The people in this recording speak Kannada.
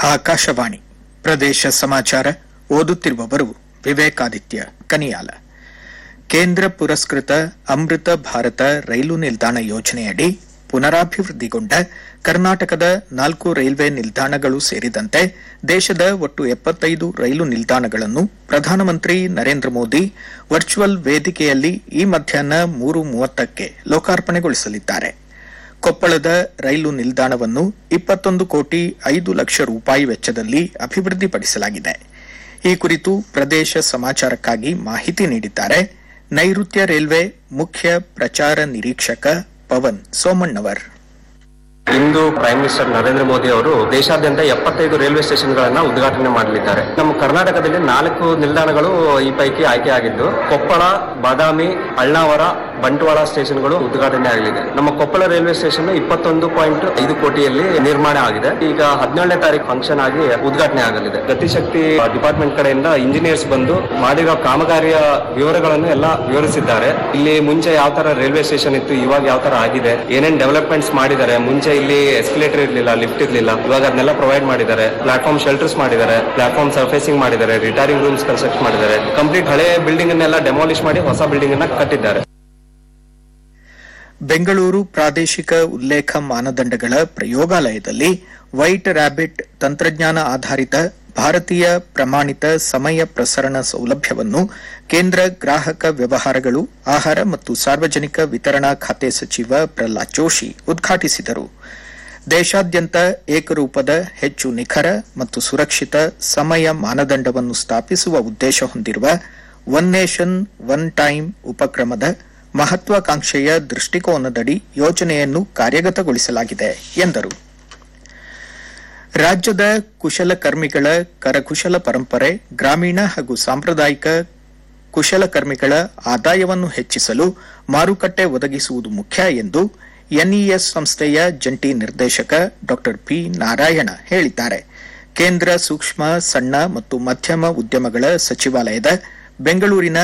ಆಕಾಶವಾಣಿ ಪ್ರದೇಶ ಸಮಾಚಾರ ಓದುತ್ತಿರುವವರು ವಿವೇಕಾದಿತ್ಯ ಕನಿಯಾಲ ಕೇಂದ್ರ ಪುರಸ್ಕೃತ ಅಮೃತ ಭಾರತ ರೈಲು ನಿಲ್ದಾಣ ಯೋಜನೆಯಡಿ ಪುನರಾಭಿವೃದ್ಧಿಗೊಂಡ ಕರ್ನಾಟಕದ ನಾಲ್ಕು ರೈಲ್ವೆ ನಿಲ್ದಾಣಗಳು ಸೇರಿದಂತೆ ದೇಶದ ಒಟ್ಟು ಎಪ್ಪತ್ತೈದು ರೈಲು ನಿಲ್ದಾಣಗಳನ್ನು ಪ್ರಧಾನಮಂತ್ರಿ ನರೇಂದ್ರ ಮೋದಿ ವರ್ಚುವಲ್ ವೇದಿಕೆಯಲ್ಲಿ ಈ ಮಧ್ಯಾಹ್ನ ಮೂರು ಮೂವತ್ತಕ್ಕೆ ಲೋಕಾರ್ಪಣೆಗೊಳಿಸಲಿದ್ದಾರೆ ಕೊಪ್ಪಳದ ರೈಲು ನಿಲ್ದಾಣವನ್ನು ಇಪ್ಪತ್ತೊಂದು ಕೋಟಿ ಐದು ಲಕ್ಷ ರೂಪಾಯಿ ವೆಚ್ಚದಲ್ಲಿ ಅಭಿವೃದ್ಧಿಪಡಿಸಲಾಗಿದೆ ಈ ಕುರಿತು ಪ್ರದೇಶ ಸಮಾಚಾರಕ್ಕಾಗಿ ಮಾಹಿತಿ ನೀಡಿದ್ದಾರೆ ನೈಋತ್ಯ ರೈಲ್ವೆ ಮುಖ್ಯ ಪ್ರಚಾರ ನಿರೀಕ್ಷಕ ಪವನ್ ಸೋಮಣ್ಣವರ್ ಇಂದು ಪ್ರೈಮ್ ಮಿನಿಸ್ಟರ್ ನರೇಂದ್ರ ಮೋದಿ ಅವರು ದೇಶಾದ್ಯಂತ ಎಪ್ಪತ್ತೈದು ರೈಲ್ವೆ ಸ್ಟೇಷನ್ಗಳನ್ನ ಉದ್ಘಾಟನೆ ಮಾಡಲಿದ್ದಾರೆ ನಮ್ಮ ಕರ್ನಾಟಕದಲ್ಲಿ ನಾಲ್ಕು ನಿಲ್ದಾಣಗಳು ಈ ಪೈಕಿ ಆಯ್ಕೆಯಾಗಿದ್ದು ಕೊಪ್ಪಳ ಬಾದಾಮಿ ಅಳ್ನಾವರ ಬಂಟ್ವಾಳ ಸ್ಟೇಷನ್ಗಳು ಉದ್ಘಾಟನೆ ಆಗಲಿದೆ ನಮ್ಮ ಕೊಪ್ಪಳ ರೈಲ್ವೆ ಸ್ಟೇಷನ್ ಇಪ್ಪತ್ತೊಂದು ಪಾಯಿಂಟ್ ಐದು ಕೋಟಿಯಲ್ಲಿ ನಿರ್ಮಾಣ ಆಗಿದೆ ಈಗ ಹದಿನೇಳನೇ ತಾರೀಕು ಫಂಕ್ಷನ್ ಆಗಿ ಉದ್ಘಾಟನೆ ಆಗಲಿದೆ ಗತಿಶಕ್ತಿ ಡಿಪಾರ್ಟ್ಮೆಂಟ್ ಕಡೆಯಿಂದ ಇಂಜಿನಿಯರ್ಸ್ ಬಂದು ಮಾಡಿರೋ ಕಾಮಗಾರಿಯ ವಿವರಗಳನ್ನು ಎಲ್ಲ ವಿವರಿಸಿದ್ದಾರೆ ಇಲ್ಲಿ ಮುಂಚೆ ಯಾವ ತರ ರೈಲ್ವೆ ಸ್ಟೇಷನ್ ಇತ್ತು ಇವಾಗ ಯಾವ ತರ ಆಗಿದೆ ಏನೇನ್ ಡೆವಲಪ್ಮೆಂಟ್ಸ್ ಮಾಡಿದ್ದಾರೆ ಮುಂಚೆ ಇಲ್ಲಿ ಎಸ್ಕಲೇಟರ್ ಇರ್ಲಿಲ್ಲ ಲಿಫ್ಟ್ ಇರ್ಲಿಲ್ಲ ಇವಾಗ ಅದನ್ನೆಲ್ಲ ಪ್ರೊವೈಡ್ ಮಾಡಿದ್ದಾರೆ ಪ್ಲಾಟ್ಫಾರ್ಮ್ ಶೆಲ್ಟರ್ಸ್ ಮಾಡಿದ್ದಾರೆ ಪ್ಲಾಟ್ಫಾರ್ಮ್ ಸರ್ಫೇಸಿಂಗ್ ಮಾಡಿದ್ದಾರೆ ರಿಟೈರಿಂಗ್ ರೂಮ್ಸ್ ಕನ್ಸ್ಟ್ರಕ್ಟ್ ಮಾಡಿದ್ದಾರೆ ಕಂಪ್ಲೀಟ್ ಹಳೆ ಬಿಲ್ಡಿಂಗ್ ಅನ್ನೆಲ್ಲ ಡೆಮಾಲಿಷ್ ಮಾಡಿ ಹೊಸ ಬಿಲ್ಡಿಂಗ್ ಅನ್ನ ಕಟ್ಟಿದ್ದಾರೆ ಬೆಂಗಳೂರು ಪ್ರಾದೇಶಿಕ ಉಲ್ಲೇಖ ಮಾನದಂಡಗಳ ಪ್ರಯೋಗಾಲಯದಲ್ಲಿ ವೈಟ್ ರ್ಯಾಬಿಟ್ ತಂತ್ರಜ್ಞಾನ ಆಧಾರಿತ ಭಾರತೀಯ ಪ್ರಮಾಣಿತ ಸಮಯ ಪ್ರಸರಣ ಸೌಲಭ್ಯವನ್ನು ಕೇಂದ್ರ ಗ್ರಾಹಕ ವ್ಯವಹಾರಗಳು ಆಹಾರ ಮತ್ತು ಸಾರ್ವಜನಿಕ ವಿತರಣಾ ಖಾತೆ ಸಚಿವ ಪ್ರಹ್ಲಾದ್ ಜೋಶಿ ಉದ್ಘಾಟಿಸಿದರು ದೇಶಾದ್ಯಂತ ಏಕರೂಪದ ಹೆಚ್ಚು ನಿಖರ ಮತ್ತು ಸುರಕ್ಷಿತ ಸಮಯ ಮಾನದಂಡವನ್ನು ಸ್ಥಾಪಿಸುವ ಉದ್ದೇಶ ಹೊಂದಿರುವ ಒನ್ ನೇಷನ್ ಒನ್ ಟೈಮ್ ಉಪಕ್ರಮದ ಮಹತ್ವಾಕಾಂಕ್ಷೆಯ ದೃಷ್ಟಿಕೋನದಡಿ ಯೋಜನೆಯನ್ನು ಕಾರ್ಯಗತಗೊಳಿಸಲಾಗಿದೆ ಎಂದರು ರಾಜ್ಯದ ಕುಶಲಕರ್ಮಿಗಳ ಕರಕುಶಲ ಪರಂಪರೆ ಗ್ರಾಮೀಣ ಹಾಗೂ ಸಾಂಪ್ರದಾಯಿಕ ಕುಶಲಕರ್ಮಿಗಳ ಆದಾಯವನ್ನು ಹೆಚ್ಚಿಸಲು ಮಾರುಕಟ್ಟೆ ಒದಗಿಸುವುದು ಮುಖ್ಯ ಎಂದು ಎನ್ಇಎಸ್ ಸಂಸ್ಥೆಯ ಜಂಟಿ ನಿರ್ದೇಶಕ ಡಾ ಪಿ ನಾರಾಯಣ ಹೇಳಿದ್ದಾರೆ ಕೇಂದ್ರ ಸೂಕ್ಷ್ಮ ಸಣ್ಣ ಮತ್ತು ಮಧ್ಯಮ ಉದ್ಯಮಗಳ ಸಚಿವಾಲಯದ ಬೆಂಗಳೂರಿನ